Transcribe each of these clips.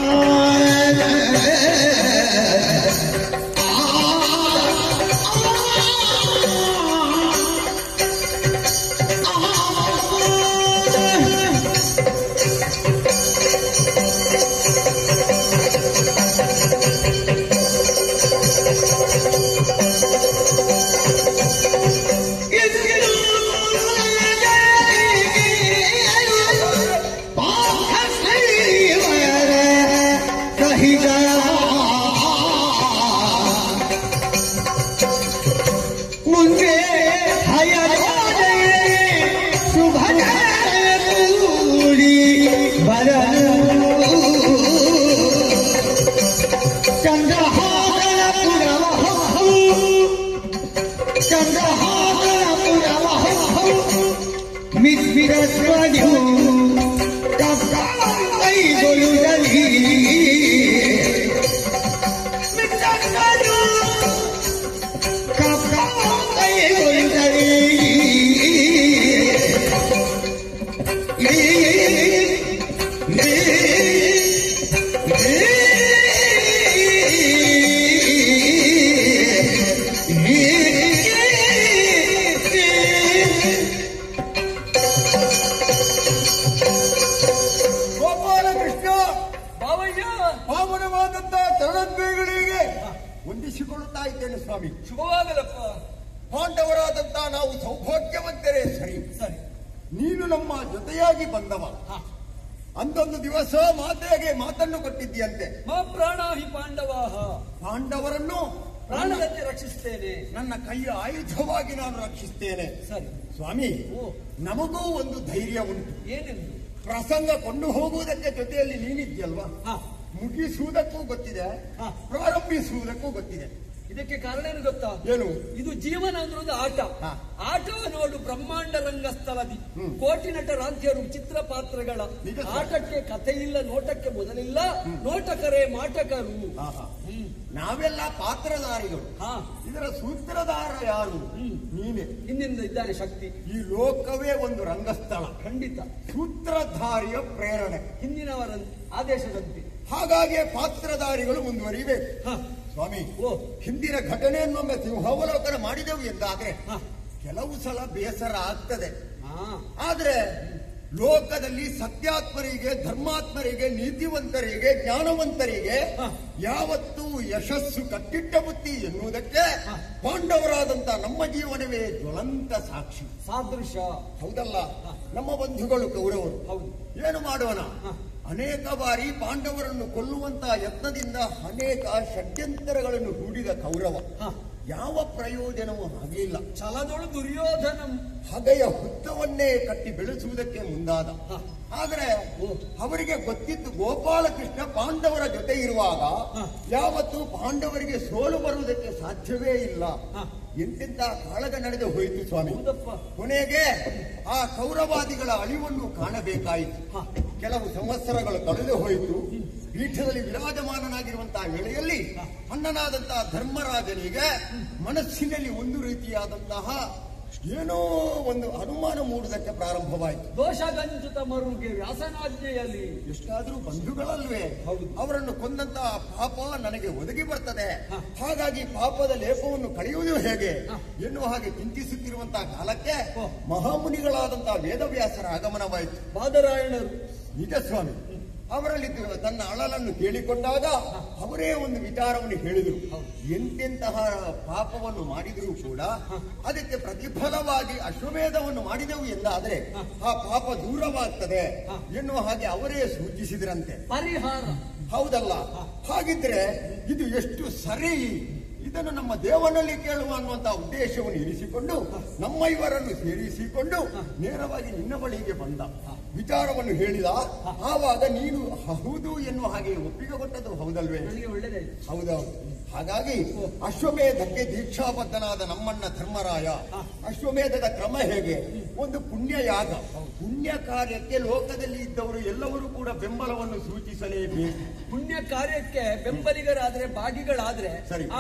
ಮುಂದೆ ಹಯರಾದೆ ಶುಭನ ಕೂಡಿ ಬರಲು ಚಂದ್ರಹಾಸನ ಪುರವಹು ಚಂದ್ರಹಾಸನ ಪುರವಹು ಮಿಸ್ಬಿರ ಸ್ವರ್ಯು ಕೈಗೊಳ್ಳುತ್ತಲೀ ಮಿತ್ರರು ಗೋಪಾಲಕೃಷ್ಣ ಬಾವಯ್ಯ ಪಾವನವಾದಂತ ಚರಣದ್ವೈಗಳಿಗೆ ವಂದಿಸಿಕೊಳ್ಳುತ್ತಾ ಇದ್ದೇನೆ ಸ್ವಾಮಿ ಶುಭವಾಗಲಪ್ಪ ಪಾಂಡವರಾದಂತ ನಾವು ಸೌಭಾಗ್ಯವಂತರೇ ಸರಿ ಸರಿ ನೀನು ನಮ್ಮ ಜೊತೆಯಾಗಿ ಬಂದವ ಅಂದೊಂದು ದಿವಸ ಮಾತೆಗೆ ಮಾತನ್ನು ಕೊಟ್ಟಿದ್ದೀಯಂತೆ ಮಾ ಪ್ರಾಣಾಹಿ ಪಾಂಡವಾಹ ಪಾಂಡವರನ್ನು ಪ್ರಾಣದಂತೆ ರಕ್ಷಿಸ್ತೇನೆ ನನ್ನ ಕೈಯ ಆಯುಧವಾಗಿ ನಾನು ರಕ್ಷಿಸ್ತೇನೆ ಸರಿ ಸ್ವಾಮಿ ಓ ನಮಗೂ ಒಂದು ಧೈರ್ಯ ಉಂಟು ಏನೆಂದು ಪ್ರಸಂಗ ಕೊಂಡು ಹೋಗುವುದಕ್ಕೆ ಜೊತೆಯಲ್ಲಿ ನೀನಿದ್ಯಲ್ವಾ ಹಾ ಮುಗಿಸುವುದಕ್ಕೂ ಗೊತ್ತಿದೆ ಹಾ. ಪ್ರಾರಂಭಿಸುವುದಕ್ಕೂ ಗೊತ್ತಿದೆ ಇದಕ್ಕೆ ಕಾರಣ ಏನು ಗೊತ್ತಾ ಏನು ಇದು ಜೀವನ ಅನ್ನೋದು ಆಟ ಹಾ. ಆಟ ನೋಡು ಬ್ರಹ್ಮಾಂಡ ರಂಗಸ್ಥಳದಿ ಹ್ಮ್. ಕೋಟಿ ನಟರಾಧ್ಯರು ಚಿತ್ರ ಪಾತ್ರಗಳ ನಿಜ ಸರ್. ಆಟಕ್ಕೆ ಕಥೆ ಇಲ್ಲ ನೋಟಕ್ಕೆ ಮೊದಲಿಲ್ಲ ನೋಟಕರೇ ಮಾಟಕರು ಆಹಾ. ಹ್ಮ್. ನಾವೆಲ್ಲ ಪಾತ್ರಧಾರಿಗಳು ಹಾ ಇದರ ಸೂತ್ರಧಾರ ಯಾರು ಹ್ಮ್. ನೀನೆ ಹಿಂದಿನಿಂದ ಇದ್ದಾನೆ ಶಕ್ತಿ ಈ ಲೋಕವೇ ಒಂದು ರಂಗಸ್ಥಳ ಖಂಡಿತ ಸೂತ್ರಧಾರಿಯ ಪ್ರೇರಣೆ ಹಿಂದಿನವರ ಆದೇಶದಂತೆ ಹಾಗಾಗಿ ಪಾತ್ರಧಾರಿಗಳು ಮುಂದುವರಿಬೇಕು ಹಾ ಸ್ವಾಮಿ ಓ ಹಿಂದಿನ ಘಟನೆಯನ್ನೊಮ್ಮೆ ಸಿಂಹಾವಲೋಕನ ಮಾಡಿದೆವು ಎಂದಾದ್ರೆ ಹಾ ಕೆಲವು ಸಲ ಬೇಸರ ಆಗ್ತದೆ ಹಾ ಆದ್ರೆ ಲೋಕದಲ್ಲಿ ಸತ್ಯಾತ್ಮರಿಗೆ ಧರ್ಮಾತ್ಮರಿಗೆ ನೀತಿವಂತರಿಗೆ ಜ್ಞಾನವಂತರಿಗೆ ಹ. ಯಾವತ್ತೂ ಯಶಸ್ಸು ಕಟ್ಟಿಟ್ಟ ಬುತ್ತಿ ಎನ್ನುವುದಕ್ಕೆ ಹ. ಪಾಂಡವರಾದಂತ ನಮ್ಮ ಜೀವನವೇ ಜ್ವಲಂತ ಸಾಕ್ಷಿ ಸಾದೃಶ ಹೌದಲ್ಲ ಹ. ನಮ್ಮ ಬಂಧುಗಳು ಕೌರವರು ಹೌದು ಏನು ಮಾಡೋಣ ಹ. ಅನೇಕ ಬಾರಿ ಪಾಂಡವರನ್ನು ಕೊಲ್ಲುವಂತ ಯತ್ನದಿಂದ ಅನೇಕ ಷಡ್ಯಂತರಗಳನ್ನು ಹೂಡಿದ ಕೌರವ ಹ. ಯಾವ ಪ್ರಯೋಜನವೂ ಆಗಲಿಲ್ಲ ಛಲದೊಳು ದುರ್ಯೋಧನ ಹಗೆಯ ಹುತ್ತವನ್ನೇ ಕಟ್ಟಿ ಬೆಳೆಸುವುದಕ್ಕೆ ಮುಂದಾದ ಹ. ಆದರೆ ಓ. ಅವರಿಗೆ ಗೊತ್ತಿತ್ತು ಗೋಪಾಲಕೃಷ್ಣ ಪಾಂಡವರ ಜೊತೆ ಇರುವಾಗ ಹ. ಯಾವತ್ತೂ ಪಾಂಡವರಿಗೆ ಸೋಲು ಬರುವುದಕ್ಕೆ ಸಾಧ್ಯವೇ ಇಲ್ಲ ಹ. ಎಂತೆಂತ ಕಾಳಗ ನಡೆದು ಹೋಯಿತು ಸ್ವಾಮಿ ಹೌದಪ್ಪ ಕೊನೆಗೆ ಆ ಕೌರವಾದಿಗಳ ಅಳಿವನ್ನು ಕಾಣಬೇಕಾಯಿತು ಹ. ಕೆಲವು ಸಂವತ್ಸರಗಳು ಕಳೆದು ಹೋಯಿತು ಪೀಠದಲ್ಲಿ ವಿರಾಜಮಾನನಾಗಿರುವಂತಹ ವೇಳೆಯಲ್ಲಿ ಅಣ್ಣನಾದಂತಹ ಧರ್ಮರಾಜನಿಗೆ ಮನಸ್ಸಿನಲ್ಲಿ ಒಂದು ರೀತಿಯಾದಂತಹ ಏನೋ ಒಂದು ಅನುಮಾನ ಮೂಡುವುದಕ್ಕೆ ಪ್ರಾರಂಭವಾಯಿತು ದೋಷಗಂಜುತ ಮರುಗೆ ವ್ಯಾಸನಾಜ್ಞೆಯಲ್ಲಿ ಎಷ್ಟಾದ್ರೂ ಬಂಧುಗಳಲ್ವೇ ಹೌದು. ಅವರನ್ನು ಕೊಂದಂತಹ ಪಾಪ ನನಗೆ ಒದಗಿ ಬರ್ತದೆ ಹ. ಹಾಗಾಗಿ ಪಾಪದ ಲೇಪವನ್ನು ಕಳೆಯುವುದು ಹೇಗೆ ಹ. ಎನ್ನುವ ಹಾಗೆ ಚಿಂತಿಸುತ್ತಿರುವಂತಹ ಕಾಲಕ್ಕೆ ಓ. ಮಹಾಮುನಿಗಳಾದಂತಹ ವೇದವ್ಯಾಸರ ಆಗಮನವಾಯಿತು ಬಾದರಾಯಣರು ನಿಜ ಸ್ವಾಮಿ ಅವರಲ್ಲಿ ತನ್ನ ಅಳಲನ್ನು ಕೇಳಿಕೊಂಡಾಗ ಅವರೇ ಒಂದು ವಿಚಾರವನ್ನು ಹೇಳಿದರು ಎಂತೆಂತಹ ಪಾಪವನ್ನು ಮಾಡಿದರೂ ಕೂಡ ಅದಕ್ಕೆ ಪ್ರತಿಫಲವಾಗಿ ಅಶ್ವಮೇಧವನ್ನು ಮಾಡಿದೆವು ಎಂದಾದರೆ ಆ ಪಾಪ ದೂರವಾಗ್ತದೆ ಎನ್ನುವ ಹಾಗೆ ಅವರೇ ಸೂಚಿಸಿದ್ರಂತೆ ಪರಿಹಾರ ಹೌದಲ್ಲ ಹಾಗಿದ್ರೆ ಇದು ಎಷ್ಟು ಸರಿ ಇದನ್ನು ನಮ್ಮ ದೇವನಲ್ಲಿ ಕೇಳುವ ಅನ್ನುವಂತಹ ಉದ್ದೇಶವನ್ನು ಇರಿಸಿಕೊಂಡು ನಮ್ಮ ಇವರನ್ನು ಸೇರಿಸಿಕೊಂಡು ನೇರವಾಗಿ ನಿನ್ನ ಬಳಿಗೆ ಬಂದ ವಿಚಾರವನ್ನು ಹೇಳಿದ ಆವಾಗ ನೀನು ಹೌದು ಎನ್ನುವ ಹಾಗೆ ಒಪ್ಪಿಗೆ ಕೊಟ್ಟದ್ದು ಹೌದಲ್ವೇ ನನಗೆ ಒಳ್ಳೇದಾಯ್ತು ಹೌದೌದು ಹಾಗಾಗಿ ಅಶ್ವಮೇಧಕ್ಕೆ ದೀಕ್ಷಾಬದ್ಧನಾದ ನಮ್ಮಣ್ಣ ಧರ್ಮರಾಯ ಅಶ್ವಮೇಧದ ಕ್ರಮ ಹೇಗೆ ಒಂದು ಪುಣ್ಯ ಯಾಗ ಪುಣ್ಯ ಕಾರ್ಯಕ್ಕೆ ಲೋಕದಲ್ಲಿ ಇದ್ದವರು ಎಲ್ಲರೂ ಕೂಡ ಬೆಂಬಲವನ್ನು ಸೂಚಿಸಲೇಬೇಕು ಪುಣ್ಯ ಕಾರ್ಯಕ್ಕೆ ಬೆಂಬಲಿಗರಾದ್ರೆ ಭಾಗಿಗಳಾದ್ರೆ ಸರಿ. ಆ ಪುಣ್ಯ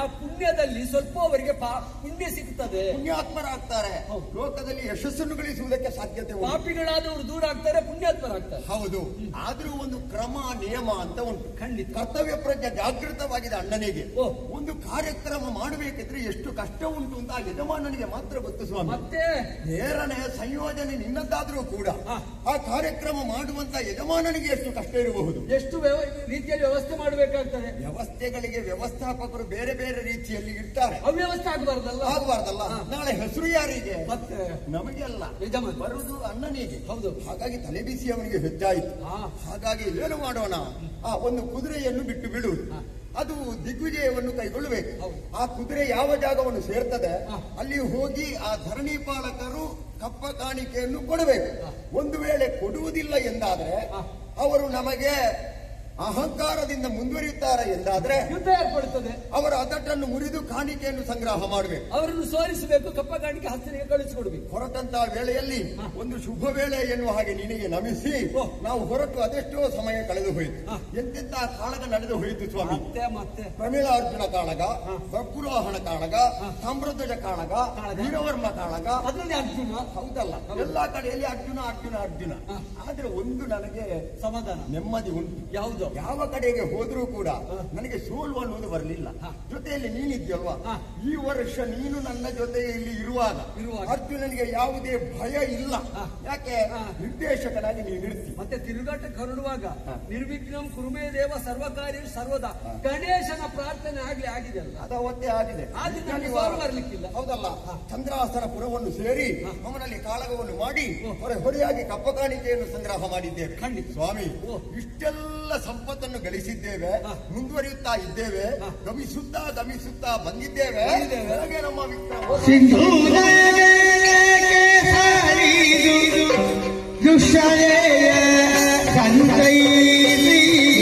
ಪುಣ್ಯದಲ್ಲಿ ಸ್ವಲ್ಪ ಅವರಿಗೆ ಪಾ- ಪುಣ್ಯ ಸಿಗ್ತದೆ ಪುಣ್ಯಾತ್ಮರಾಗ್ತಾರೆ ಹೌದು. ಲೋಕದಲ್ಲಿ ಯಶಸ್ಸನ್ನು ಗಳಿಸುವುದಕ್ಕೆ ಸಾಧ್ಯತೆ ಉಂಟು ಪಾಪಿಗಳಾದವರು ದೂರ ಆಗ್ತಾರೆ ಪುಣ್ಯಾತ್ಮರಾಗ್ತಾರೆ ಹೌದು ಆದ್ರೂ ಒಂದು ಕ್ರಮ ನಿಯಮ ಅಂತ ಉಂಟು ಖಂಡಿತ. ಕರ್ತವ್ಯ ಪ್ರಜ್ಞೆ ಜಾಗೃತವಾಗಿದೆ ಅಣ್ಣನಿಗೆ ಓ. ಒಂದು ಕಾರ್ಯಕ್ರಮ ಮಾಡಬೇಕಿದ್ರೆ ಎಷ್ಟು ಕಷ್ಟ ಉಂಟು ಅಂತ ಆ ಯಜಮಾನನಿಗೆ ಮಾತ್ರ ಗೊತ್ತು ಸ್ವಾಮಿ ಮತ್ತೆ ನೇರನೆ ಸಂಯೋಜನೆ ನಿನ್ನದ್ದಾದ್ರೂ ಕೂಡ ಹಾ. ಆ ಕಾರ್ಯಕ್ರಮ ಮಾಡುವಂತ ಯಜಮಾನನಿಗೆ ಎಷ್ಟು ಕಷ್ಟ ಇರಬಹುದು ಎಷ್ಟು ವ್ಯವ- ರೀತಿಯಲ್ಲಿ ವ್ಯವಸ್ಥೆ ಮಾಡಬೇಕಾಗ್ತದೆ ವ್ಯವಸ್ಥೆಗಳಿಗೆ ವ್ಯವಸ್ಥಾಪಕರು ಬೇರೆ ಬೇರೆ ರೀತಿಯಲ್ಲಿ ಇರ್ತಾರೆ ಅವ್ಯವಸ್ಥೆ ಆಗಬಾರ್ದಲ್ಲ ಆಗಬಾರ್ದಲ್ಲ ಹಾ. ನಾಳೆ ಹೆಸರು ಯಾರಿಗೆ ಮತ್ತೆ ನಮಗೆ ಅಲ್ಲ ಯಜಮಾನ. ಬರುವುದು ಅಣ್ಣನಿಗೆ ಹೌದು. ಹಾಗಾಗಿ ತಲೆ ಬಿಸಿ ಅವನಿಗೆ ಹೆಚ್ಚಾಯಿತು ಹಾ. ಹಾಗಾಗಿ ಏನು ಮಾಡೋಣ ಆ ಒಂದು ಕುದುರೆಯನ್ನು ಬಿಟ್ಟು ಬಿಡುವುದು ಹಾ. ಅದು ದಿಗ್ವಿಜಯವನ್ನು ಕೈಗೊಳ್ಳಬೇಕು ಹೌದು. ಆ ಕುದುರೆ ಯಾವ ಜಾಗವನ್ನು ಸೇರ್ತದೆ ಹಾ. ಅಲ್ಲಿ ಹೋಗಿ ಆ ಧರಣಿ ಪಾಲಕರು ಕಪ್ಪ ಕಾಣಿಕೆಯನ್ನು ಕೊಡಬೇಕು ಹಾ. ಒಂದು ವೇಳೆ ಕೊಡುವುದಿಲ್ಲ ಎಂದಾದ್ರೆ ಹಾ. ಅವರು ನಮಗೆ ಅಹಂಕಾರದಿಂದ ಮುಂದುವರಿಯುತ್ತಾರೆ ಎಂದಾದ್ರೆ ಯುದ್ಧ ಏರ್ಪಡುತ್ತದೆ ಅವರ ಅದಟ್ಟನ್ನು ಮುರಿದು ಕಾಣಿಕೆಯನ್ನು ಸಂಗ್ರಹ ಮಾಡಬೇಕು ಅವರನ್ನು ಸೋಲಿಸಬೇಕು ಕಪ್ಪ ಕಾಣಿಕೆ ಹಸ್ತನಿಗೆ ಕಳಿಸಿಕೊಡ್ಬೇಕು ಹೊರಟಂತಹ ವೇಳೆಯಲ್ಲಿ ಹಾ. ಒಂದು ಶುಭ ವೇಳೆ ಎನ್ನುವ ಹಾಗೆ ನಿನಗೆ ನಮಿಸಿ ಓ. ನಾವು ಹೊರಟು ಅದೆಷ್ಟೋ ಸಮಯ ಕಳೆದು ಹೋಯಿತು ಹಾ. ಎಂತೆಂತಹ ಕಾಳಗ ನಡೆದು ಹೋಯಿತು ಸ್ವಾಮಿ ಮತ್ತೆ ಮತ್ತೆ ಪ್ರಮೀಳಾರ್ಜುನ ಕಾಳಗ ಹಾ. ಬಪ್ಪುರೋಹಣ ಕಾಳಗ ಹಾ. ತಾಮ್ರಧ್ವಜ ಕಾಳಗ ಕಾಳಗ. ವೀರವರ್ಮ ಕಾಳಗ ಅದರಲ್ಲಿ ಅರ್ಜುನ ಹೌದಲ್ಲ ಎಲ್ಲಾ ಕಡೆಯಲ್ಲಿ ಅರ್ಜುನ ಅರ್ಜುನ ಅರ್ಜುನ ಹಾ. ಆದ್ರೆ ಒಂದು ನನಗೆ ಸಮಾಧಾನ ನೆಮ್ಮದಿ ಉಂಟು ಯಾವುದು ಯಾವ ಕಡೆಗೆ ಹೋದ್ರೂ ಕೂಡ ಹಾ. ನನಗೆ ಸೋಲು ಅನ್ನೋದು ಬರಲಿಲ್ಲ ಹಾ. ಜೊತೆಯಲ್ಲಿ ನೀನಿದ್ಯಲ್ವಾ ಹಾ. ಈ ವರ್ಷ ನೀನು ನನ್ನ ಜೊತೆಯಲ್ಲಿ ಇರುವಾಗ ಇರುವಾಗ. ಅರ್ಜುನನಿಗೆ ಯಾವುದೇ ಭಯ ಇಲ್ಲ ಹಾ. ಯಾಕೆ ಹಾ. ನಿರ್ದೇಶಕನಾಗಿ ನೀನು ಇರ್ತಿ ಮತ್ತೆ ತಿರುಗಾಟಕ್ಕೆ ಹೊರಡುವಾಗ ಹಾ. ನಿರ್ವಿಘ್ನಂ ಕುರುಮೇ ದೇವ ಸರ್ವಕಾರ್ಯ ಸರ್ವದಾ ಗಣೇಶನ ಪ್ರಾರ್ಥನೆ ಆಗ್ಲಿ ಆಗಿದೆ ಅಲ್ಲ ಅದು ಅವತ್ತೇ ಆಗಿದೆ ಆದ್ರೆ ನನಗೆ ಶನಿವಾರ. ಸೋಲು ಬರ್ಲಿಕ್ಕಿಲ್ಲ. ಹೌದಲ್ಲ ಹಾ. ಚಂದ್ರಾಸನ ಪುರವನ್ನು ಸೇರಿ ಹಾ. ಅವನಲ್ಲಿ ಕಾಳಗವನ್ನು ಮಾಡಿ ಓ. ಹೊರ ಹೊರೆಯಾಗಿ ಕಪ್ಪ ಕಾಣಿಕೆಯನ್ನು ಸಂಗ್ರಹ ಮಾಡಿದ್ದೇವೆ ಖಂಡಿತ. ಸ್ವಾಮಿ ಓ. ಇಷ್ಟೆಲ್ಲ ಸಂಪತ್ತನ್ನು ಗಳಿಸಿದ್ದೇವೆ ಹಾ. ಮುಂದುವರಿಯುತ್ತಾ ಇದ್ದೇವೆ ಹಾ. ಗಮಿಸುತ್ತಾ ಗಮಿಸುತ್ತಾ ಬಂದಿದ್ದೇವೆ ಬಂದಿದ್ದೇವೆ. ಹಾಗೆ ನಮ್ಮ ವಿಕ್ರಮ ಸಿಂಧೂರಗೆ ಕೇಸರಿದು ದುಶ್ಶಲೆಯ ಸಂತೈಸಿ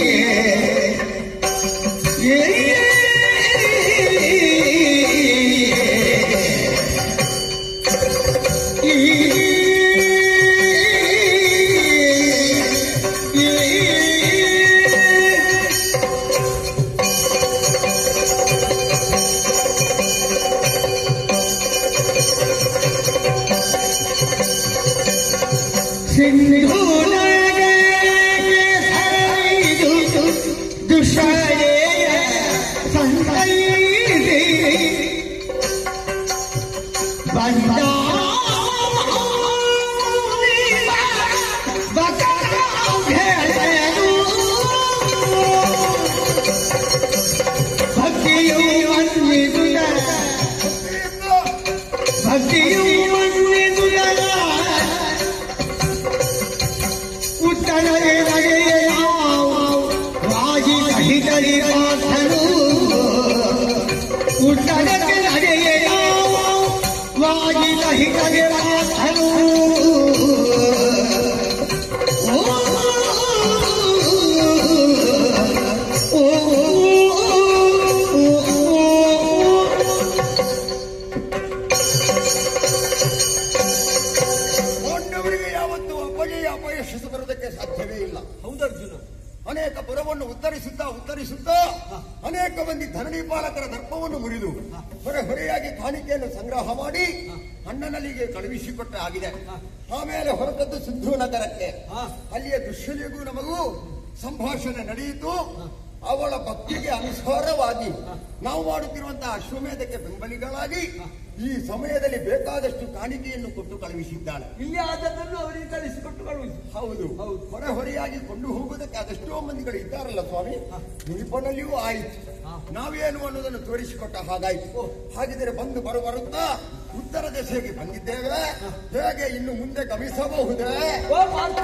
ಸಿಂಧೂರಗೆ ಕೇಸರಿದು ದುಶ್ಶಲೆಯ ಸಂತೈಸಿ ಭಕ್ತಿಯು ಅನ್ನಿದುದ ಭಕ್ತಿಯು ಅನ್ನಿದುದ ಉತ್ತರಗೆ ನಡೆಯ ರಾಜಿ ಸಹಿತರಿ ಪಾರ್ಥನು ಉತ್ತರಕ್ಕೆ ನಡೆಯ ವಾಜಿ ಸಹಿತರಿ ಪಾರ್ಥನು ಓ ಓ ಕೊಂಡವರಿಗೆ ಯಾವತ್ತೂ ಅಪಜಯ ಅಪಯಶಸ್ಸು ಬರುವುದಕ್ಕೆ ಸಾಧ್ಯವೇ ಇಲ್ಲ ಹೌದು ಅರ್ಜುನ ಅನೇಕ ಪುರವನ್ನು ಉತ್ತರಿಸುತ್ತಾ ಉತ್ತರಿಸುತ್ತಾ ಅನೇಕ ಮಂದಿ ಧರಣಿ ಪಾಲಕರ ದರ್ಪವನ್ನು ಮುರಿದು ಹೊರೆ ಹೊರೆಯಾಗಿ ಕಾಣಿಕೆಯನ್ನು ಸಂಗ್ರಹ ಮಾಡಿ ಅಣ್ಣನಲ್ಲಿಗೆ ಕಳುಹಿಸಿಕೊಟ್ಟ ಆಗಿದೆ ಆಮೇಲೆ ಹೊರಟದ್ದು ಸಿಂಧೂ ನಗರಕ್ಕೆ ಹಾ. ಅಲ್ಲಿಯ ದುಶ್ಯನಿಗೂ ನಮಗೂ ಸಂಭಾಷಣೆ ನಡೆಯಿತು ಅವಳ ಭಕ್ತಿಗೆ ಅನುಸಾರವಾಗಿ ನಾವು ಮಾಡುತ್ತಿರುವಂತಹ ಅಶ್ವಮೇಧಕ್ಕೆ ಬೆಂಬಲಿಗಳಾಗಿ ಈ ಸಮಯದಲ್ಲಿ ಬೇಕಾದಷ್ಟು ಕಾಣಿಕೆಯನ್ನು ಕೊಟ್ಟು ಕಳುಹಿಸಿದ್ದಾಳೆ ಇಲ್ಲಿ ಆದದ್ದನ್ನು ಅವರಿಗೆ ಕಳಿಸಿಕೊಟ್ಟು ಕಳುಹಿಸಿ ಹೌದು ಹೌದು. ಹೊರೆ ಹೊರೆಯಾಗಿ ಕೊಂಡು ಹೋಗುವುದಕ್ಕೆ ಅದೆಷ್ಟೋ ಮಂದಿಗಳು ಇದ್ದಾರಲ್ಲ ಸ್ವಾಮಿ ನಿಲ್ಪನಲ್ಲಿಯೂ ಆಯಿತು ಹಾ. ನಾವೇನು ಅನ್ನೋದನ್ನು ತೋರಿಸಿಕೊಟ್ಟ ಹಾಗಾಯ್ತು ಓ. ಹಾಗಿದ್ರೆ ಬಂದು ಬರು ಬರುತ್ತಾ ಉತ್ತರ ದಿಸೆಗೆ ಬಂದಿದ್ದೇವೆ ಹೇಗೆ ಇನ್ನು ಮುಂದೆ ಗಮಿಸಬಹುದೇ ಓ ಪಾರ್ಥ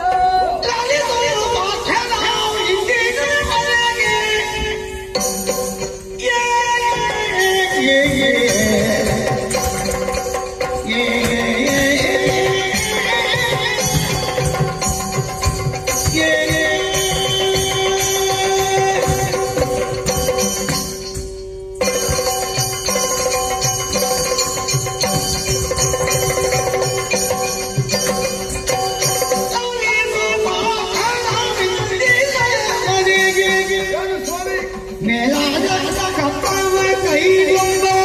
ಏನು ಸ್ವಾಮಿ ಮೇಲಾದ ಕಪ್ಪವ ಕೈಗೊಂಬ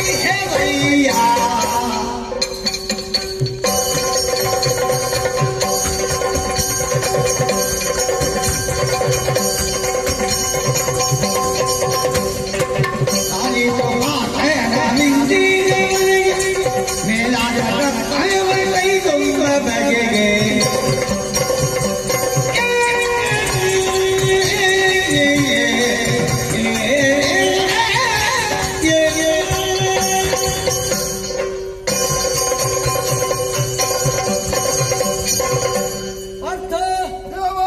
ಹೇವಯ್ಯ ತಾಲೀತು ಮಾತೆಯ ಮಿಂದಿಗೆ ಮೇಲಾದ ಕೈಗೊಂಬ ಬಗೆಗೆ ಅರ್ಥ ದೇವ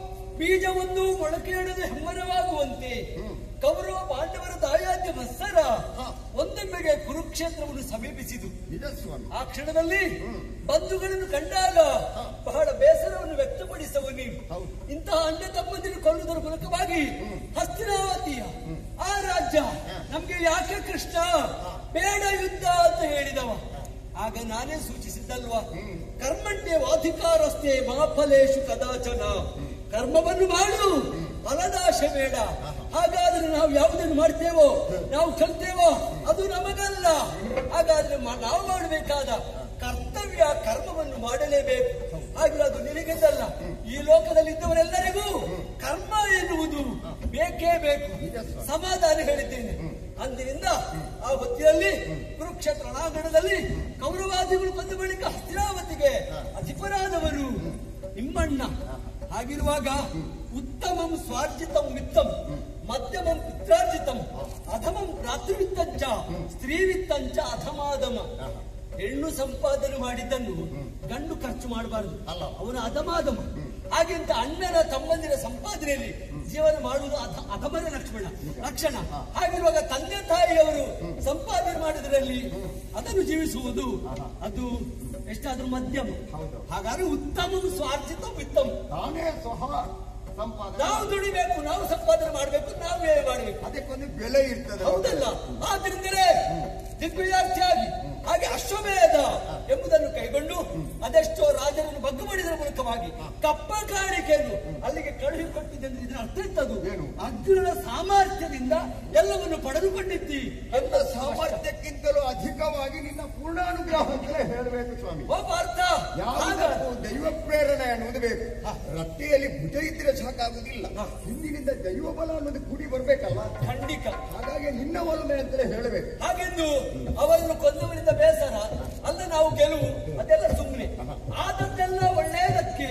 ಬೀಜವನ್ನು ಮೊಳಕೆಯೊಡನೆ ಹೆಮ್ಮರವಾಗುವಂತೆ ಕೌರವ ಪಾಂಡವರ ದಾಯಾದ್ಯ ಮತ್ಸರ ಒಂದೊಮ್ಮೆಗೆ ಕುರುಕ್ಷೇತ್ರವನ್ನು ಸಮೀಪಿಸಿತು ನಿಜ ಸ್ವಾಮಿ ಆ ಕ್ಷಣದಲ್ಲಿ ಬಂಧುಗಳನ್ನು ಕಂಡಾಗ ಬಹಳ ಬೇಸರವನ್ನು ವ್ಯಕ್ತಪಡಿಸವು ನೀವು ಹೌದು. ಇಂತಹ ಅಣ್ಣ ತಮ್ಮಂದಿರು ಕೊಲ್ಲುವುದರ ಮೂಲಕವಾಗಿ ಹಸ್ತಿನಾವತಿಯ ಆ ರಾಜ್ಯ ನಮ್ಗೆ ಯಾಕೆ ಕೃಷ್ಣ ಬೇಡ ಯುದ್ಧ ಅಂತ ಹೇಳಿದವ ಆಗ ನಾನೇ ಸೂಚಿಸಿದ್ದಲ್ವಾ ಕರ್ಮಣ್ಯ ವಾಧಿಕಾರಸ್ಥೆ ಮಹಾಫಲೇಶು ಕದಾಚನ ಕರ್ಮವನ್ನು ಮಾಡು ಫಲದಾಶ ಬೇಡ ಹಾಗಾದ್ರೆ ನಾವು ಯಾವುದನ್ನು ಮಾಡ್ತೇವೋ ನಾವು ಕಲ್ತೇವೋ ಅದು ನಮಗಲ್ಲ ಹಾಗಾದ್ರೆ ಮ- ನಾವು ಮಾಡಬೇಕಾದ ಕರ್ತವ್ಯ ಕರ್ಮವನ್ನು ಮಾಡಲೇಬೇಕು ಹಾಗೆ ಅದು ನಿನಗೆಂದಲ್ಲ ಈ ಲೋಕದಲ್ಲಿ ಇದ್ದವರೆಲ್ಲರಿಗೂ ಕರ್ಮ ಎನ್ನುವುದು ಬೇಕೇ ಬೇಕು ಸಮಾಧಾನ ಹೇಳಿದ್ದೇನೆ ಅಂದಿನಿಂದ ಆ ಹೊತ್ತಿನಲ್ಲಿ ಕುರುಕ್ಷೇತ್ರ ರಣಾಂಗಣದಲ್ಲಿ ಕೌರವಾದಿಗಳು ಬಂದ ಬಳಿಕ ಹಸ್ತಿನಾವತಿಗೆ ಅಧಿಪರಾದವರು ನಿಮ್ಮಣ್ಣ ಹಾಗಿರುವಾಗ ಉತ್ತಮಂ ಸ್ವಾರ್ಜಿತಂ ಮಿತ್ತಂ ಮಧ್ಯಮಂ ಪಿತ್ರಾರ್ಜಿತಂ ಅಧಮಂ ಭ್ರಾತೃವಿತ್ತಂಚ ಸ್ತ್ರೀವಿತ್ತಂಚ ಅಧಮಾಧಮ ಹೆಣ್ಣು ಸಂಪಾದನೆ ಮಾಡಿದ್ದನ್ನು ಗಂಡು ಖರ್ಚು ಮಾಡಬಾರದು ಅಲ್ಲ. ಅವನು ಅಧಮಾಧಮ ಹಾಗೆಂತ ಅಣ್ಣನ ತಮ್ಮಂದಿರ ಸಂಪಾದನೆಯಲ್ಲಿ ಜೀವನ ಮಾಡುವುದು ಅಧ ಅಧಮರ ಲಕ್ಷಣ ಲಕ್ಷಣ ಹಾಗಿರುವಾಗ ತಂದೆ ತಾಯಿಯವರು ಸಂಪಾದನೆ ಮಾಡುವುದರಲ್ಲಿ ಅದನ್ನು ಜೀವಿಸುವುದು ಅದು ಎಷ್ಟಾದ್ರೂ ಮಧ್ಯಮ ಹೌದು. ಹಾಗಾದ್ರೆ ಉತ್ತಮ ಸ್ವಾರ್ಜಿತ ಉತ್ತಮ ತಾನೇ ಸ್ವಹ ಸಂಪಾದನೆ ನಾವು ದುಡಿಬೇಕು ನಾವು ಸಂಪಾದನೆ ಮಾಡಬೇಕು ನಾವೇ ಮಾಡಬೇಕು ಅದಕ್ಕೊಂದು ಬೆಲೆ ಇರ್ತದೆ ಹೌದಲ್ಲ ಆದ್ರಿಂದಲೇ ದಿಗ್ವಿಜಯಾರ್ಥಿಯಾಗಿ ಹಾಗೆ ಅಶ್ವಮೇಧ ಎಂಬುದನ್ನು ಕೈಗೊಂಡು ಅದೆಷ್ಟೋ ರಾಜರನ್ನು ಬಗ್ಗು ಮಾಡಿದರ ಮೂಲಕವಾಗಿ ಕಪ್ಪ ಕಾಣಿಕೆಯನ್ನು ಅಲ್ಲಿಗೆ ಕಳುಹಿಕೊಟ್ಟಿದ್ದೆಂದ್ರೆ ಇದರ ಅರ್ಥ ಇತ್ತದು ಏನು? ಅರ್ಜುನನ ಸಾಮರ್ಥ್ಯದಿಂದ ಎಲ್ಲವನ್ನು ಪಡೆದುಕೊಂಡಿದ್ದಿ ನನ್ನ ಸಾಮರ್ಥ್ಯಕ್ಕಿಂತಲೂ ಅಧಿಕವಾಗಿ ನಿನ್ನ ಪೂರ್ಣಾನುಗ್ರಹ ಅಂತಲೇ ಹೇಳಬೇಕು ಸ್ವಾಮಿ ಒಬ್ಬ ಅರ್ಥ ಆಗ ಯಾವುದಕ್ಕೂ ದೈವ ಪ್ರೇರಣೆ ಅನ್ನೋದು ಬೇಕು ರಟ್ಟೆಯಲ್ಲಿ ಭುಜ ಇದ್ರೆ ಸಾಕಾಗುದಿಲ್ಲ ಹಿಂದಿನಿಂದ ದೈವ ಬಲ ಅನ್ನೋದು ಕೂಡಿ ಬರ್ಬೇಕಲ್ಲ ಖಂಡಿತ ಹಾಗಾಗಿ ನಿನ್ನ ಒಲಮೆ ಅಂತಲೇ ಹೇಳಬೇಕು ಹಾಗೆಂದು ಅವರನ್ನು ಕೊಂದವರಿಂದ ಬೇಸರ ಅಲ್ಲ ನಾವು ಗೆಲುವು ಅದೆಲ್ಲ ಸುಮ್ಮನೆ ಆದದ್ದೆಲ್ಲ ಒಳ್ಳೆಯದಕ್ಕೆ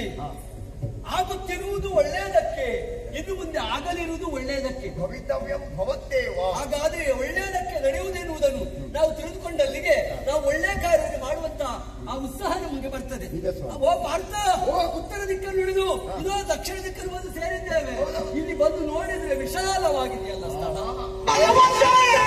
ಆಗುತ್ತಿರುವುದು ಒಳ್ಳೆಯದಕ್ಕೆ ಇನ್ನು ಮುಂದೆ ಆಗಲಿರುವುದು ಒಳ್ಳೆಯದಕ್ಕೆ ಭವಿತವ್ಯಂ ಭವತ್ತೇವ ಹಾಗಾದ್ರೆ ಒಳ್ಳೆಯದಕ್ಕೆ ನಡೆಯುವುದೆನ್ನುವುದನ್ನು ನಾವು ತಿಳಿದುಕೊಂಡಲ್ಲಿಗೆ ನಾವು ಒಳ್ಳೆಯ ಕಾರ್ಯವನ್ನು ಮಾಡುವಂತ ಆ ಉತ್ಸಾಹ ನಮಗೆ ಬರ್ತದೆ ಇದೆ ಸ್ವಾಮಿ. ಓ ಭಾರತ ಉತ್ತರ ದಿಕ್ಕನ್ನು ಹಿಡಿದು ಇದೋ ದಕ್ಷಿಣ ದಿಕ್ಕನ್ನು ಬಂದು ಸೇರಿದ್ದೇವೆ ಇಲ್ಲಿ ಬಂದು ನೋಡಿದ್ರೆ ವಿಶಾಲವಾಗಿದೆಯಲ್ಲ ಸ್ಥಳ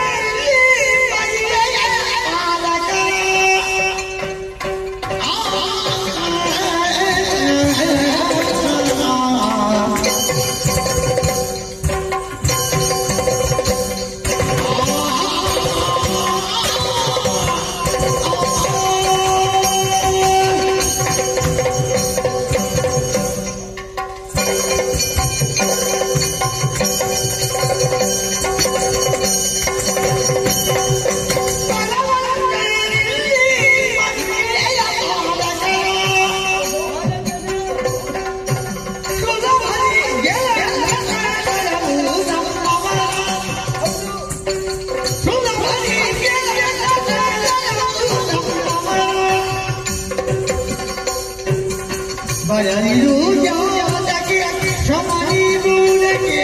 ಬಯಲು ಜಾತಕ್ಕೆ ಶಮನಿ ಬೂಡಕ್ಕೆ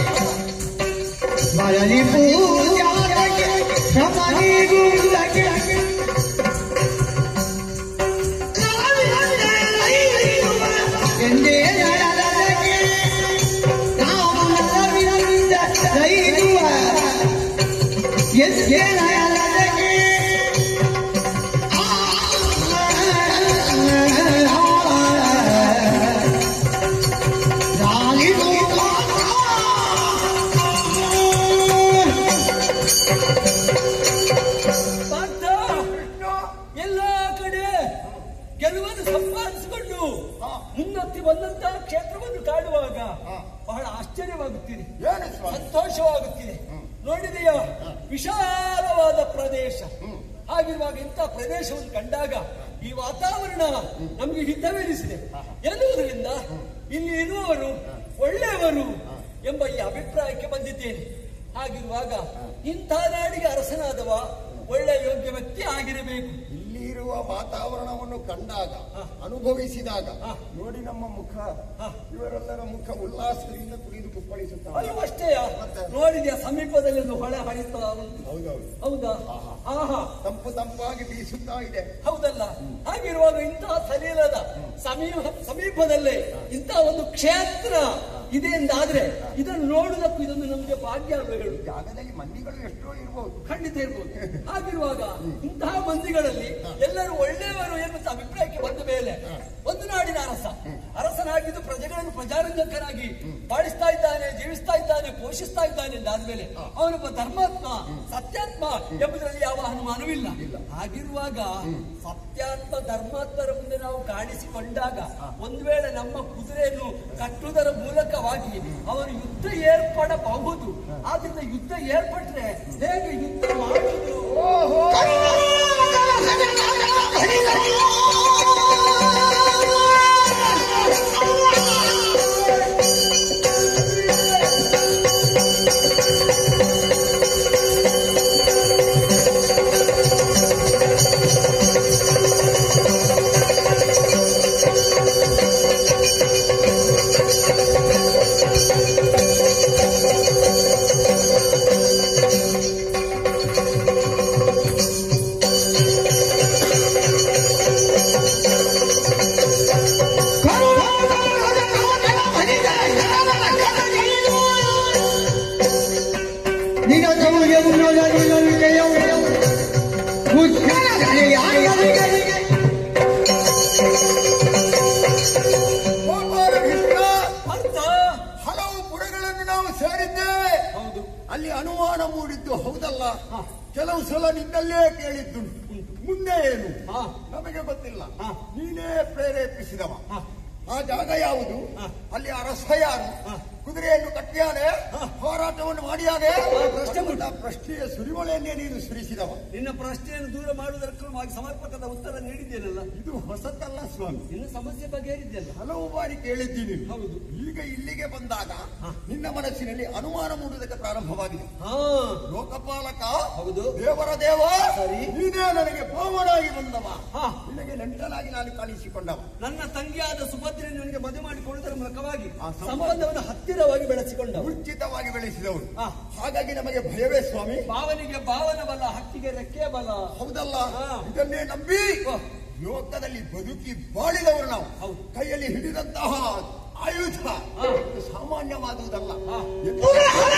ಬಯಲಿ ಪೂಜಾತಕ್ಕೆ ಶಮನಿ ಬೂಡಕ್ಕೆ ಎಂದೇ ನಡದಕ್ಕೆ ನಾವು ನರವಿನಿಂದ ದೈವ ಎಂದೇ ನಡದಕ್ಕೆ ಪಾರ್ಥ ಎಲ್ಲಾ ಕಡೆ ಗೆಲುವನ್ನು ಸಂಪಾದಿಸಿಕೊಂಡು ಮುನ್ನತ್ತಿ ಬಂದಂತಹ ಕ್ಷೇತ್ರವನ್ನು ಕಾಡುವಾಗ ಬಹಳ ಆಶ್ಚರ್ಯವಾಗುತ್ತಿದೆ ಏನು ಸ್ವಾಮಿ ಸಂತೋಷವಾಗುತ್ತಿದೆ ನೋಡಿದೆಯಾ ವಿಶಾಲವಾದ ಪ್ರದೇಶ ಹ್ಮ್. ಹಾಗಿರುವಾಗ ಇಂಥ ಪ್ರದೇಶವನ್ನು ಕಂಡಾಗ ಈ ವಾತಾವರಣ ನಮಗೆ ಹಿತವೆನಿಸಿದೆ ಎನ್ನುವುದರಿಂದ ಇಲ್ಲಿ ಇರುವವರು ಒಳ್ಳೆಯವರು ಎಂಬ ಈ ಅಭಿಪ್ರಾಯಕ್ಕೆ ಬಂದಿದ್ದೇನೆ ಹಾಗಿರುವಾಗ ಇಂಥ ನಾಡಿಗೆ ಅರಸನಾದವ ಒಳ್ಳೆಯ ಯೋಗ್ಯ ವ್ಯಕ್ತಿ ಆಗಿರಬೇಕು ಇಲ್ಲಿ ಇರುವ ವಾತಾವರಣವನ್ನು ಕಂಡಾಗ ಅನುಭವಿಸಿದಾಗ ನೋಡಿ ನಮ್ಮ ಮುಖ ಇವರೆಲ್ಲರ ಮುಖ ಉಲ್ಲಾಸದಿಂದ ಕುಡಿದು ಕುಪ್ಪಳಿಸುತ್ತಾರೆ ಅಲ್ಲೂ ಅಷ್ಟೇ ನೋಡಿದ್ಯಾ ಸಮೀಪದಲ್ಲಿ ಒಂದು ಹೊಳೆ ಹರಿತಾ ಉಂಟು ಹೌದೌದು ಹೌದಾ ಆಹಾ ತಂಪು ತಂಪಾಗಿ ಬೀಸುತ್ತಾ ಇದೆ ಹೌದಲ್ಲ ಹಾಗಿರುವಾಗ ಇಂತಹ ಸಲೀಲದ ಸಮೀಪ ಸಮೀಪದಲ್ಲೇ ಇಂತಹ ಒಂದು ಕ್ಷೇತ್ರ ಇದೆ ಎಂದಾದ್ರೆ ಇದನ್ನು ನೋಡುವುದಕ್ಕೂ ಇದೊಂದು ನಮಗೆ ಭಾಗ್ಯ ಅಲ್ವ ಹೇಳು ಜಾಗದಲ್ಲಿ ಮಂದಿಗಳು ಎಷ್ಟೋ ಇರಬಹುದು ಖಂಡಿತ ಇರ್ಬೋದು ಹಾಗಿರುವಾಗ ಇಂತಹ ಮಂದಿಗಳಲ್ಲಿ ಎಲ್ಲರೂ ಒಳ್ಳೆಯವರು ಎನ್ನುವಂತ ಅಭಿಪ್ರಾಯಕ್ಕೆ ಬಂದ ಮೇಲೆ ಒಂದು ನಾಡಿನ ಅರಸ ಅರಸನಾಗಿದ್ದು ಪ್ರಜೆಗಳನ್ನು ಪ್ರಜಾರಂಜಕನಾಗಿ ಬಾಳಿಸ್ತಾ ಇದ್ದಾನೆ ಜೀವಿಸ್ತಾ ಇದ್ದಾನೆ ಪೋಷಿಸ್ತಾ ಇದ್ದಾನೆ ಎಂದಾದ್ಮೇಲೆ ಅವನೊಬ್ಬ ಧರ್ಮಾತ್ಮ ಸತ್ಯಾತ್ಮ ಎಂಬುದರಲ್ಲಿ ಯಾವ ಅನುಮಾನವಿಲ್ಲ ಹಾಗಿರುವಾಗ ಸತ್ಯಾತ್ಮ ಧರ್ಮಾತ್ಮರ ಮುಂದೆ ನಾವು ಕಾಣಿಸಿಕೊಂಡಾಗ ಒಂದು ವೇಳೆ ನಮ್ಮ ಕುದುರೆಯನ್ನು ಕಟ್ಟುವುದರ ಮೂಲಕವಾಗಿ ಅವರು ಯುದ್ಧ ಏರ್ಪಡಬಹುದು ಆದ್ರಿಂದ ಯುದ್ಧ ಏರ್ಪಟ್ರೆ ಹೇಗೆ ಯುದ್ಧ ಮಾಡುವುದು ಗೋಪಾಲ ಕೃಷ್ಣ ಅರ್ಥ ಹಲವು ಪುರಗಳನ್ನು ನಾವು ಸೇರಿದ್ದೇವೆ ಹೌದು ಅಲ್ಲಿ ಅನುಮಾನ ಮೂಡಿದ್ದು ಹೌದಲ್ಲ ಹಾ. ಕೆಲವು ಸಲ ನಿನ್ನಲ್ಲೇ ಕೇಳಿದ್ದುಂಟು ಮುಂದೆ ಏನು ಹಾ. ನಮಗೆ ಗೊತ್ತಿಲ್ಲ ಹಾ. ನೀನೇ ಪ್ರೇರೇಪಿಸಿದವ ಹಾ. ಆ ಜಾಗ ಯಾವುದು ಹಾ. ಅಲ್ಲಿ ಅರಸ ಯಾರು ಹಾ. ಕುದುರೆಯನ್ನು ಕಟ್ಟಿಯಾನೆ ಹಾ. ಹೋರಾಟವನ್ನು ಮಾಡಿಯಾನೆ ಪ್ರಶ್ನೆ ಅನ್ನುವಂಥ ಪ್ರಶ್ನೆಯ ಸುರಿಮಳೆಯನ್ನೇ ನೀನು ಸುರಿಸಿದವ ನಿನ್ನ ಪ್ರಶ್ನೆಯನ್ನು ದೂರ ಮಾಡುವುದಕ್ರಮವಾಗಿ ಸಮರ್ಪಕದ ಉತ್ತರ ನೀಡಿದ್ದೇನಲ್ಲ ಇದು ಹೊಸತಲ್ಲ ಸ್ವಾಮಿ ನಿನ್ನ ಸಮಸ್ಯೆ ಬಗೆಹರಿದ್ದಲ್ಲ ಹಲವು ಬಾರಿ ಕೇಳಿದ್ದೀನಿ ಹೌದು. ಈಗ ಇಲ್ಲಿಗೆ ಬಂದಾಗ ನಿನ್ನ ಮನಸ್ಸಿನಲ್ಲಿ ಅನುಮಾನ ಮೂಡುವುದಕ್ಕೆ ಪ್ರಾರಂಭವಾಗಿದೆ ಹಾ ಲೋಕಪಾಲಕ ಹೌದು. ದೇವರ ದೇವ ಸರಿ. ನೀನೇ ನನಗೆ ಪಾವನಾಗಿ ಬಂದವ ಹಾ. ನಿನಗೆ ನೆಂಟನಾಗಿ ನಾನು ಕಾಣಿಸಿಕೊಂಡವ ನನ್ನ ತಂಗಿಯಾದ ಸುಭದ್ರೆ ನನಗೆ ಮದುವೆ ಮಾಡಿಕೊಳ್ಳುವುದರ ಮೂಲಕವಾಗಿ ಆ ಸಂಬಂಧ- ಸಂಬಂಧವನ್ನು ಹತ್ತಿರವಾಗಿ ಬೆಳೆಸಿಕೊಂಡ ಉಚಿತವಾಗಿ ಬೆಳೆಸಿದವರು ಹಾ. ಹಾಗಾಗಿ ನಮಗೆ ಭಯವೇ ಸ್ವಾಮಿ ಭಾವನಿಗೆ ಭಾವನ ಬಲ ಹಕ್ಕಿಗೆ ರೆಕ್ಕೆ ಬಲ ಹೌದಲ್ಲ ಹಾ. ಇದನ್ನೇ ನಂಬಿ ವಾ. ಲೋಕದಲ್ಲಿ ಬದುಕಿ ಬಾಳಿದವರು ನಾವು ಹೌದು. ಕೈಯಲ್ಲಿ ಹಿಡಿದಂತಹ ಆಯುಧ ಹಾ. ಇದು ಸಾಮಾನ್ಯವಾದುದಲ್ಲ ಹಾ. ಎಂದು-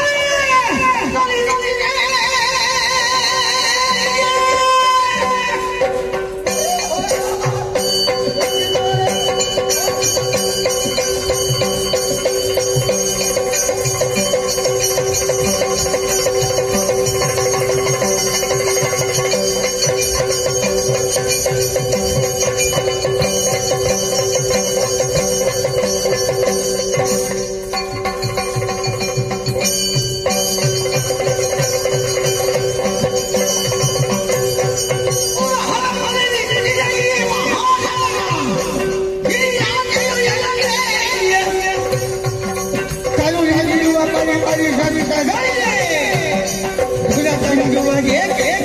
ಕರುಣೆಗಿರುವ ಪರಿ ಪರಿಸರಿಸದಲ್ಲೇ ಗುಣ ತಂದುವಗೆ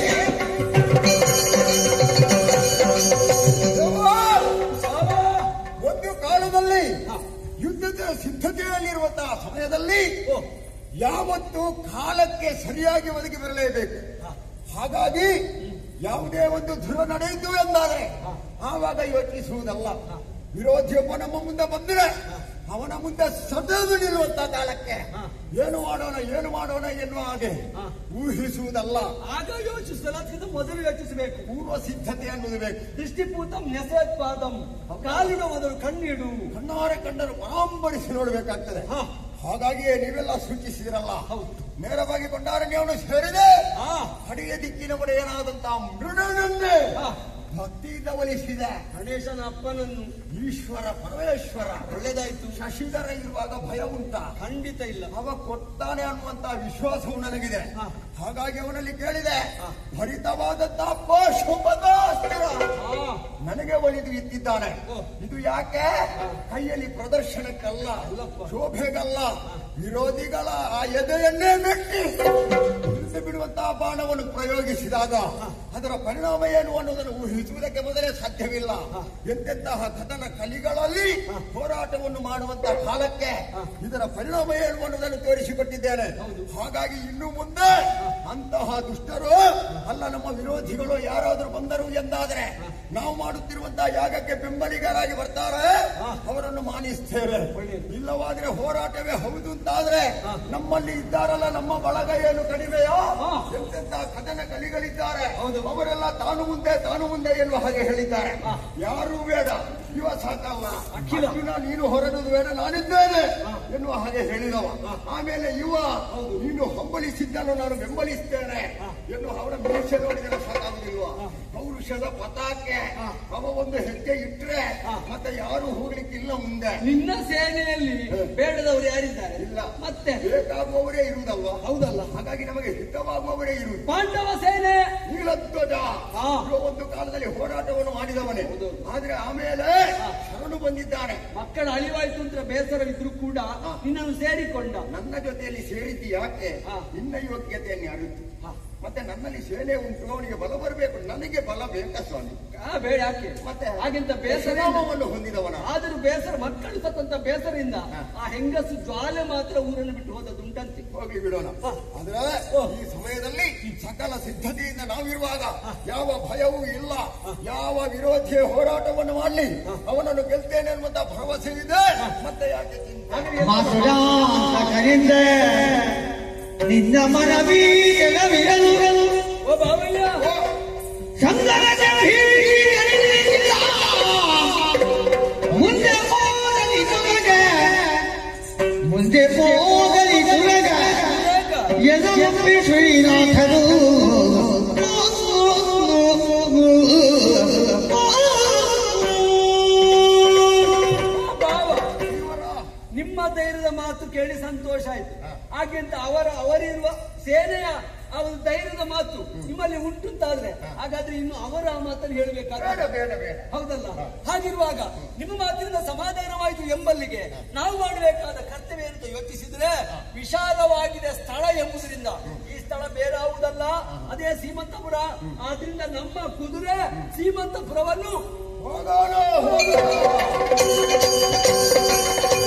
ಒಂದು ಕಾಲದಲ್ಲಿ ಯುದ್ಧದ ಸಿದ್ಧತೆಯಲ್ಲಿರುವಂತಹ ಸಮಯದಲ್ಲಿ ಓ ಯಾವತ್ತು ಕಾಲಕ್ಕೆ ಸರಿಯಾಗಿ ಒದಗಿ ಬರಲೇಬೇಕು ಹಾಗಾಗಿ ಯಾವುದೇ ಒಂದು ಧ್ರುವ ನಡೆಯಿತು ಎಂದಾದರೆ ಆವಾಗ ಯೋಚಿಸುವುದಲ್ಲ ವಿರೋಧಿಯೊಬ್ಬ ನಮ್ಮ ಮುಂದೆ ಬಂದರೆ ಅವನ ಮುಂದೆ ಸದದು ನಿಲ್ಲುವಂತ ಕಾಲಕ್ಕೆ ಏನು ಮಾಡೋಣ ಏನು ಮಾಡೋಣ ಎನ್ನುವ ಹಾಗೆ ಊಹಿಸುವುದಲ್ಲ ಆಗ ಯೋಚಿಸಲ್ಲ ಅದಕ್ಕಿಂತ ಮೊದಲು ಯೋಚಿಸಬೇಕು ಪೂರ್ವ ಸಿದ್ಧತೆ ಅನ್ನುವುದು ಬೇಕು ದೃಷ್ಟಿಪೂತಂ ನೆಸತ್ಪಾದಂ ಕಾಲಿನ ಮೊದಲು ಕಣ್ಣಿಡು ಕಣ್ಣಾರೆ ಕಂಡರು ಪರಾಂಬರಿಸಿ ನೋಡಬೇಕಾಗ್ತದೆ ಹಾ. ಹಾಗಾಗಿಯೇ ನೀವೆಲ್ಲ ಸೂಚಿಸಿದಿರಲ್ಲ ಹೌದು. ನೇರವಾಗಿ ಕೊಂಡಾರಣ್ಯವನ್ನು ಸೇರಿದೆ ಹಾ ಅಡಿಯ ದಿಕ್ಕಿನ ಒಡೆಯನಾದಂತಹ ಮೃಡನನ್ನೇ ಹಾ. ಭಕ್ತಿಯಿಂದ ಒಲಿಸಿದೆ ಗಣೇಶನ ಅಪ್ಪನನ್ನು ಈಶ್ವರ ಪರಮೇಶ್ವರ ಒಳ್ಳೇದಾಯ್ತು ಶಶಿಧರ ಇರುವಾಗ ಭಯ ಉಂಟಾ ಖಂಡಿತ ಇಲ್ಲ ಅವ ಕೊಡ್ತಾನೆ ಅನ್ನುವಂತ ವಿಶ್ವಾಸವು ನನಗಿದೆ ಹಾ. ಹಾಗಾಗಿ ಅವನಲ್ಲಿ ಕೇಳಿದೆ ಹಾ. ಭರಿತವಾದಂತ ಪಶುಪತಾಸ್ತ್ರ ಆ, ನನಗೆ ಒಲಿದು ಇತ್ತಿದ್ದಾನೆ ಓ. ಇದು ಯಾಕೆ ಕೈಯಲ್ಲಿ ಪ್ರದರ್ಶನಕ್ಕಲ್ಲ ಅಲ್ಲಪ್ಪ. ಶೋಭೆಗಲ್ಲ ವಿರೋಧಿಗಳ ಆ ಎದೆಯನ್ನೇ ಮೆಟ್ಟಿ ಇಳಿಸಿ ಬಿಡುವಂತಹ ಬಾಣವನ್ನು ಪ್ರಯೋಗಿಸಿದಾಗ ಅದರ ಪರಿಣಾಮ ಏನು ಅನ್ನೋದನ್ನು ಊಹಿಸುವುದಕ್ಕೆ ಮೊದಲೇ ಸಾಧ್ಯವಿಲ್ಲ ಎಂತೆಂತಹ ಕಥನ ಕಲಿಗಳಲ್ಲಿ ಹೋರಾಟವನ್ನು ಮಾಡುವಂತಹ ಕಾಲಕ್ಕೆ ಇದರ ಪರಿಣಾಮ ಏನು ಅನ್ನೋದನ್ನು ತೋರಿಸಿಕೊಟ್ಟಿದ್ದೇನೆ ಹಾಗಾಗಿ ಇನ್ನು ಮುಂದೆ ಅಂತಹ ದುಷ್ಟರು ಅಲ್ಲ ನಮ್ಮ ವಿರೋಧಿಗಳು ಯಾರಾದರೂ ಬಂದರು ಎಂದಾದರೆ ನಾವು ಮಾಡುತ್ತಿರುವಂತಹ ಯಾಗಕ್ಕೆ ಬೆಂಬಲಿಗರಾಗಿ ಬರ್ತಾರೆ ಅವರನ್ನು ಮಾನಿಸ್ತೇವೆ ಇಲ್ಲವಾದ್ರೆ ಹೋರಾಟವೇ ಹೌದು ಅಂತಾದ್ರೆ ನಮ್ಮಲ್ಲಿ ಇದ್ದಾರಲ್ಲ ನಮ್ಮ ಬಳಗ ಏನು ಕಡಿಮೆಯೋ ಎಂತೆಂತ ಕಥನ ಕಲಿಗಳಿದ್ದಾರೆ ಅವರೆಲ್ಲ ತಾನು ಮುಂದೆ ತಾನು ಮುಂದೆ ಎನ್ನುವ ಹಾಗೆ ಹೇಳಿದ್ದಾರೆ ಯಾರು ಬೇಡ ಇವ ಸಾಕಲ್ಲ ಅಖಿಲ. ಅರ್ಜುನ ನೀನು ಹೊರಡುವುದು ಬೇಡ ನಾನಿದ್ದೇನೆ ಎನ್ನುವ ಹಾಗೆ ಹೇಳಿದವ ಆಮೇಲೆ ಯುವ ನೀನು ಹಂಬಲಿಸಿದ್ದನ್ನು ನಾನು ಬೆಂಬಲಿಸ್ತೇನೆ ಎನ್ನುವ ಅವರ ಮೀಸೆ ನೋಡಿದರೆ ಸಾಕಾಗುದಿಲ್ವಾ ಪೌರುಷದ ಪತಾಕೆ ಅವ ಒಂದು ಹೆಜ್ಜೆ ಇಟ್ರೆ ಮತ್ತೆ ಯಾರು ಹೋಗ್ಲಿಕ್ಕಿಲ್ಲ ಮುಂದೆ ನಿನ್ನ ಸೇನೆಯಲ್ಲಿ ಬೇಡದವರು ಯಾರಿದ್ದಾರೆ ಇಲ್ಲ. ಮತ್ತೆ ಬೇಕಾಗುವವರೇ ಇರುವುದಲ್ವಾ ಹೌದಲ್ಲ ಹಾಗಾಗಿ ನಮಗೆ ಹಿತವಾಗುವವರೇ ಇರುವುದು ಪಾಂಡವ ಸೇನೆ ನೀಲಧ್ವಜ ಹಾ. ಇವ ಒಂದು ಕಾಲದಲ್ಲಿ ಹೋರಾಟವನ್ನು ಮಾಡಿದವನೇ ಆದ್ರೆ ಆಮೇಲೆ ಶರಣು ಬಂದಿದ್ದಾನೆ ಮಕ್ಕಳ ಅಳಿವಾಯ್ತು ಅಂತ ಬೇಸರವಿದ್ರು ಕೂಡ ನಿನ್ನನ್ನು ಸೇರಿಕೊಂಡ ನನ್ನ ಜೊತೆಯಲ್ಲಿ ಸೇರಿದ್ದು ಯಾಕೆ ಹಾ. ನಿನ್ನ ಯೋಗ್ಯತೆಯನ್ನು ಅರಿತು ಹಾ. ಮತ್ತೆ ನನ್ನಲ್ಲಿ ಸೇನೆ ಉಂಟು ಅವನಿಗೆ ಬಲ ಬರಬೇಕು ನನಗೆ ಬಲ ಬೇಕಾ ಸ್ವಾಮಿ ಆ, ಬೇಡ ಯಾಕೆ ಮತ್ತೆ ಹಾಗೆಂತ ಬೇಸರ ಬೇಸರವನ್ನು ಹೊಂದಿದವನ ಆದರೂ ಬೇಸರ ಮಕ್ಕಳು ತಕ್ಕಂತ ಬೇಸರದಿಂದ ಆ ಹೆಂಗಸು ಜ್ವಾಲೆ ಮಾತ್ರ ಊರನ್ನು ಬಿಟ್ಟು ಹೋದದುಂಟಂತೆ ಹೋಗ್ಲಿ ಬಿಡೋಣ ಹಾ. ಆದ್ರೆ ಈ ಸಮಯದಲ್ಲಿ ಸಕಲ ಸಿದ್ಧತೆಯಿಂದ ನಾವಿರುವಾಗ ಯಾವ ಭಯವೂ ಇಲ್ಲ ಯಾವ ವಿರೋಧಿಯ ಹೋರಾಟವನ್ನು ಮಾಡಲಿ ಅವನನ್ನು ಗೆಲ್ತೇನೆ ಅನ್ನುವಂತ ಭರವಸೆ ಇದೆ ಮತ್ತೆ ಯಾಕೆ ಚಿಂತೆ ಹಾಗೆ ಎಲ್ಲ ಮಾಸುರ ಅಂತ ಕರೆಂದೆ ನಿನ್ನ ಮನವೀರವಿರಲು ಓ ಬಾವಯ್ಯ ಚಂದನದ ಹೀರಿಯಲಿಲ್ಲ. ಮುಂದೆ ಹೋಗಲಿ ತುರಗ ಮುಂದೆ ಹೋಗಲಿ ತುರಗ ಬೇಗ. ಎದೊಪ್ಪಿ ಶ್ರೀನಾಥನು ಓ ಬಾವ ಇವರ ನಿಮ್ಮ ಧೈರ್ಯದ ಮಾತು ಕೇಳಿ ಸಂತೋಷ ಆಯ್ತು ಹಾಗೆಂತ ಅವರ ಅವರಿರುವ ಸೇನೆಯ ಅವರ ಧೈರ್ಯದ ಮಾತು ನಿಮ್ಮಲ್ಲಿ ಉಂಟು ಅಂತಾದ್ರೆ ಹಾಗಾದ್ರೆ ಇನ್ನು ಅವರ ಆ ಮಾತನ್ನು ಬೇಡ ಹೇಳಬೇಕಾದ್ರೆ ಬೇಡ ಬೇಡ ಹೌದಲ್ಲ ಹಾಗಿರುವಾಗ ನಿಮ್ಮ ಮಾತಿನಿಂದ ಸಮಾಧಾನವಾಯಿತು ಎಂಬಲ್ಲಿಗೆ ನಾವು ಮಾಡಬೇಕಾದ ಕರ್ತವ್ಯ ಅಂತ ಯೋಚಿಸಿದ್ರೆ ವಿಶಾಲವಾಗಿದೆ ಸ್ಥಳ ಎಂಬುದರಿಂದ ಈ ಸ್ಥಳ ಬೇರಾವುದಲ್ಲ ಅದೇ ಸೀಮಂತಪುರ ಆದ್ರಿಂದ ನಮ್ಮ ಕುದುರೆ ಸೀಮಂತಪುರವನ್ನು ಹೋಗೋಣ ಹೋಗೋಣ